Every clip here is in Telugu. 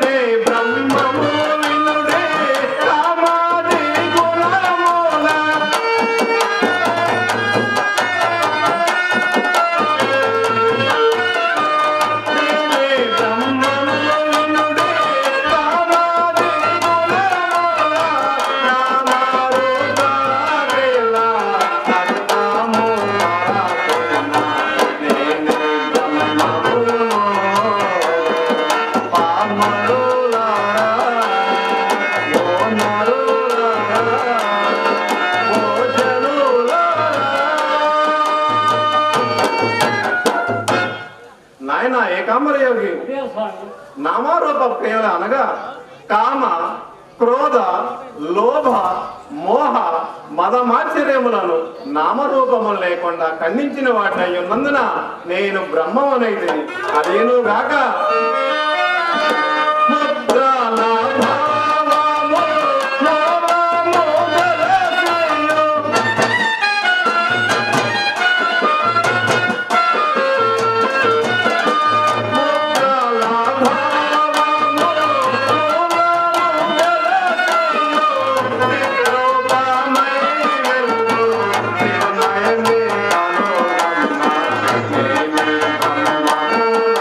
నేనే బ్రహ్మము వినుడే కామాది గుణముల నేనే బ్రహ్మము వినుడే కామాది గుణముల నామారుగావేళ సర్వము మాకున నేనే బ్రహ్మమును పామరులారా ఓ నరులారా ఓ జనులారా నాయన ఏకాంబర యోగి నామారూప క్రియలు అనగా కామ క్రోధ లోభ మోహ మదమాశ్చర్యములను నామరూపములు లేకుండా ఖండించిన వాటిని అయి ఉన్నందున నేను బ్రహ్మమునైతే అదేను గాక ముద్రాల భావము మోహము గలసెయు. ముద్రాల భావము మోహము గలసెయు. విరూపమై వెలుగు తిరునయని కనుగొన్న నేనే బ్రహ్మమును.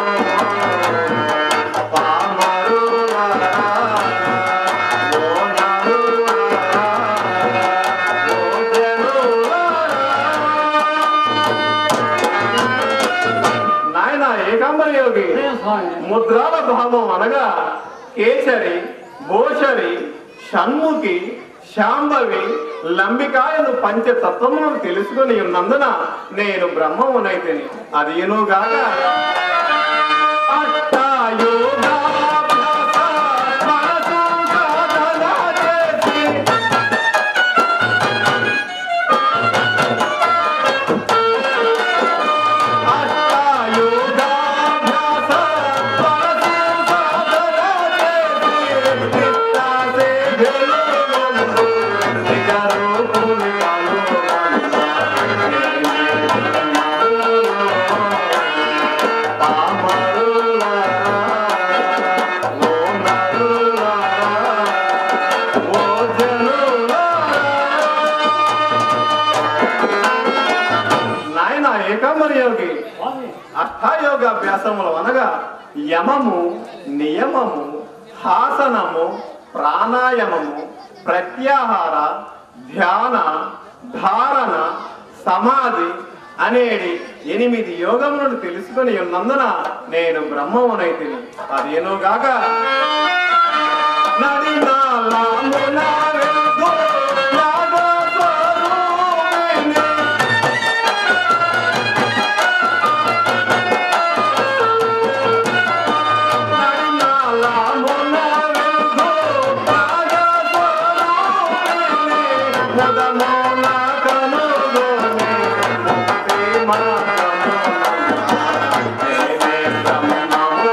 పామరులారా, ఓ నరులారా, ఓ జనులారా. నాయన ఏకాంబర యోగి ముద్రాల భావం అనగా కేసరి భోషరి షణ్ముఖి శాంభవి లంబికాయను పంచతత్వములను తెలుసుకుని ఉన్నందున నేను బ్రహ్మమునైతిని అదేనుగాక అష్టాయోగాభ్యాస మనసు సాధన చేసి అష్టాయోగాభ్యాస మనసు సాధన చేసి నిత్యాసే వెలుగును నిజ రూపుని నాయన ఏకాంబర యోగి అష్టాయోగ అభ్యాసములు అనగా యమము నియమము హాసనము ప్రాణాయామము ప్రత్యాహార ధ్యాన ధారణ సమాధి అనేడి ఎనిమిది యోగములను తెలుసుకొని ఉన్నందున నేను బ్రహ్మమునైతిని అదేనుగాక నడినాళమున వెలుగు నాగస్వరూపిణి. నడినాళమున వెలుగు నాగస్వరూపిణి. ముదమున కనుగొని ముక్తి మార్గమున నేనే బ్రహ్మమును.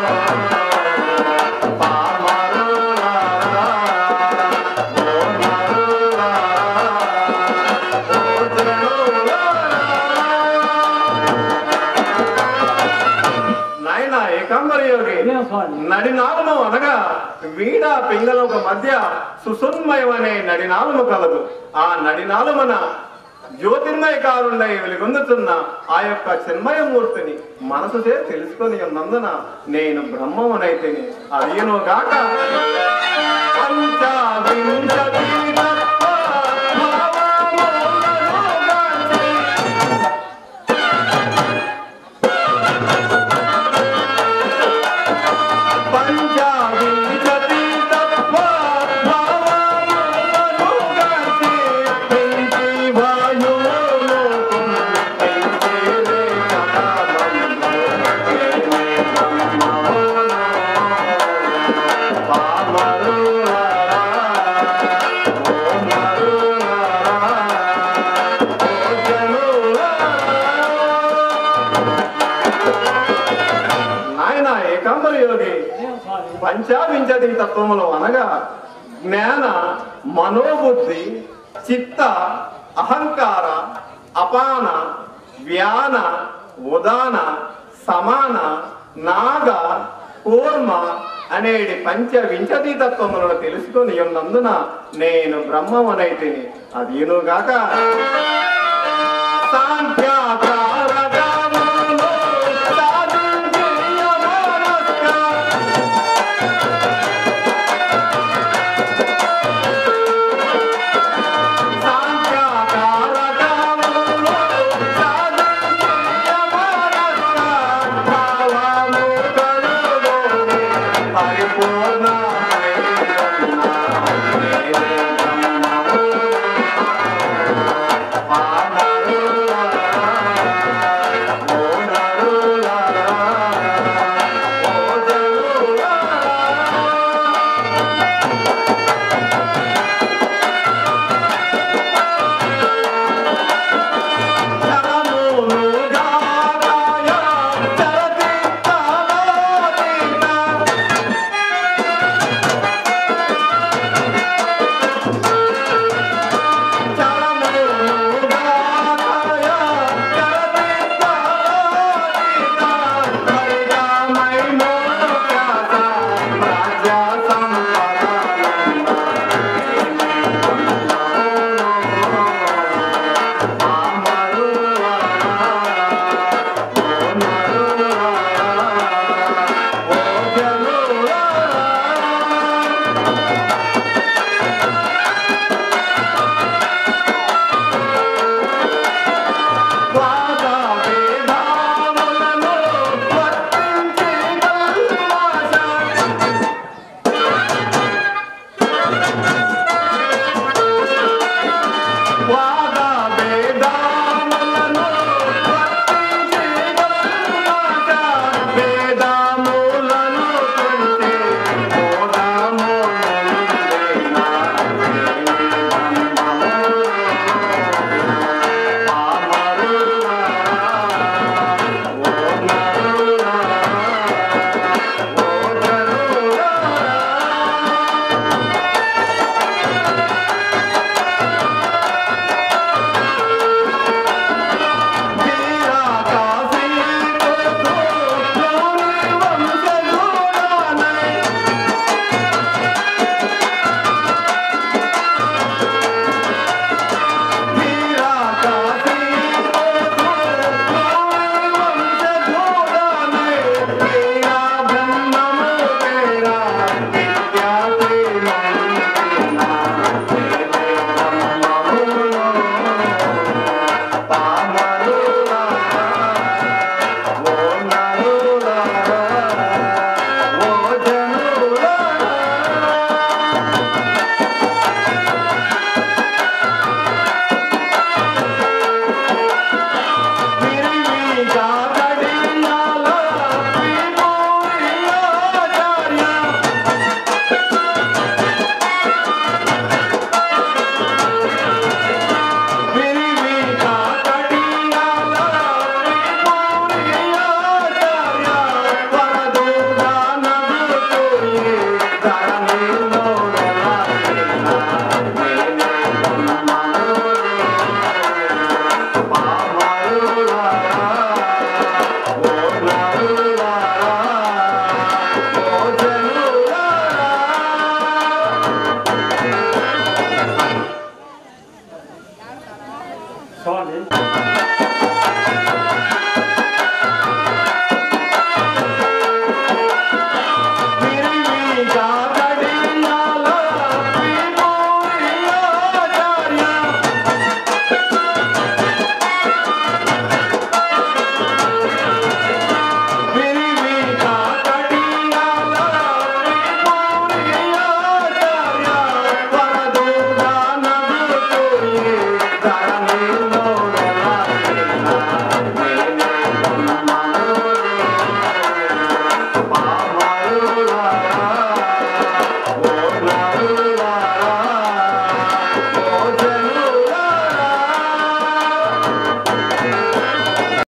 పామరులారా, ఓ నరులారా, ఓ జనులారా. నాయన ఏకాంబర యోగి నడినాలుము అనగా వీణ పింగళముల మధ్య సుసున్మయం అనే నడినాలుము కలదు ఆ నడినాలుమన జ్యోతిర్మయ కారుండై వెలుగొందుతున్న ఆ యొక్క చిన్మయమూర్తిని మనసుచే తెలుసుకొని ఉన్నందున నేను బ్రహ్మమునైతేని అదియను గాక పంచవింశతి తత్వ భావములను గాంచి పంచావింశతి తత్వ భావములను గాంచి పెంచి వాయువును పెంచి నాయన ఏకాంబర యోగి పంచావింశతి తత్వములు అనగా జ్ఞాన మనోబుద్ధి చిత్త అహంకార అపాన వ్యాన ఉదాన సమాన నాగ కూర్మ అనేటి పంచ వింశతి తత్వములను తెలుసుకొని ఉన్నందున నేను బ్రహ్మమునైతిని అదీనుగాక సాంఖ్యాకారకములు సాధించి యమనస్క సాంఖ్యాకారకములు సాధించి యమనస్క భావము కలుగు పరిపూర్ణ